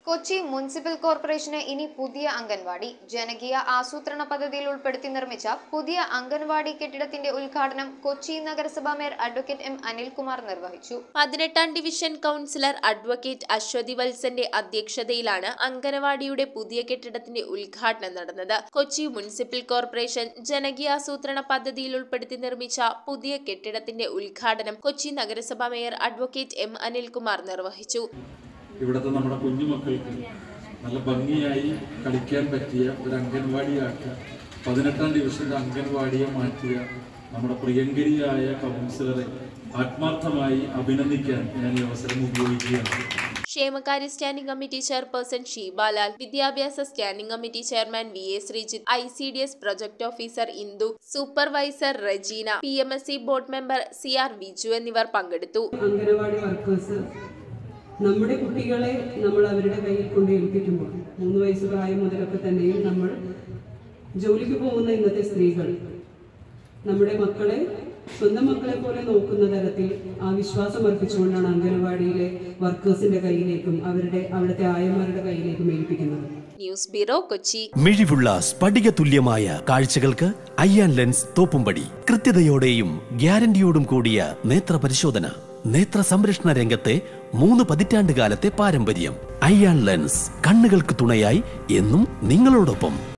Kochi municipal corporation ഇനി പുതിയ അംഗൻവാടി ജനകീയ ആസൂത്രണ പദ്ധതിയിൽ ഉൾപ്പെടുത്തി നിർമ്മിച്ച പുതിയ അംഗൻവാടി കെട്ടിടത്തിന്റെ ഉദ്ഘാടനം കൊച്ചി നഗരസഭാ മേയർ അഡ്വക്കേറ്റ് എം അനിൽകുമാർ നിർവഹിച്ചു പതിനെട്ടാം ഡിവിഷൻ കൗൺസിലർ അഡ്വക്കേറ്റ് അശ്വതി വത്സന്റെ അധ്യക്ഷതയിലാണ് അങ്കനവാടിയുടെ പുതിയ കെട്ടിടത്തിന്റെ ഉദ്ഘാടനം നടന്നത് കൊച്ചി മുനിസിപ്പൽ കോർപ്പറേഷൻ ജനകീയാസൂത്രണ പദ്ധതിയിൽ ഉൾപ്പെടുത്തി നിർമ്മിച്ച പുതിയ കെട്ടിടത്തിന്റെ ഉദ്ഘാടനം കൊച്ചി നഗരസഭാ മേയർ അഡ്വക്കേറ്റ് എം അനിൽകുമാർ നിർവഹിച്ചു ഇവിടുത്തെ നമ്മുടെ കുഞ്ഞുമക്കൾക്ക് നല്ല ഭംഗിയായി കളിക്കാൻ പറ്റിയ ഒരു അംഗൻവാടിയാക്കി പതിനെട്ടാം ഡിവിഷന്റെ അംഗൻവാടിയെ മാറ്റിയ നമ്മുടെ പ്രിയങ്കരിയായ കൗൺസിലറെ ആത്മാർത്ഥമായി അഭിനന്ദിക്കാൻ ഞാൻ ഈ അവസരം ഉപയോഗിക്കുകയാണ് ക്ഷേമകാര്യ സ്റ്റാൻഡിംഗ് കമ്മിറ്റി ചെയർപേഴ്സൺ ഷീബാലാൽ വിദ്യാഭ്യാസ standing committee chairman V A Sreejith I C D S project officer Indu supervisor Rejeena P M S C board member C R Viju എന്നിവർ പങ്കെടുത്തു അംഗനവാടി വർക്കേഴ്സ് നമ്മുടെ കുട്ടികളെ നമ്മൾ അവരുടെ കയ്യിൽ കൊണ്ട് ഏൽപ്പിക്കുമ്പോൾ മൂന്ന് വയസ്സ് പ്രായം മുതലൊക്കെ തന്നെയും നമ്മൾ ജോലിക്ക് പോകുന്ന ഇന്നത്തെ സ്ത്രീകൾ നമ്മുടെ മക്കളെ സ്വന്തം മക്കളെ പോലെ നോക്കുന്ന തരത്തിൽ ആ വിശ്വാസം അർപ്പിച്ചുകൊണ്ടാണ് അംഗനവാടിയിലെ വർക്കേഴ്സിന്റെ കയ്യിലേക്കും അവരുടെ അവിടുത്തെ ആയമാരുടെ കയ്യിലേക്കും ഏൽപ്പിക്കുന്നത് ന്യൂസ് ബ്യൂറോ കൊച്ചി മിഴിവുള്ള സ്ഫടിക തുല്യമായ കാഴ്ചകൾക്ക് അയ്യാൻ ലെൻസ് തോപ്പുംപടി കൃത്യതയോടെയും ഗ്യാരണ്ടിയോടും കൂടിയ നേത്ര പരിശോധന നേത്ര സംരക്ഷണ രംഗത്തെ മൂന്ന് പതിറ്റാണ്ട് കാലത്തെ പാരമ്പര്യം അയ്യാൻ ലെൻസ് കണ്ണുകൾക്ക് തുണയായി എന്നും നിങ്ങളോടൊപ്പം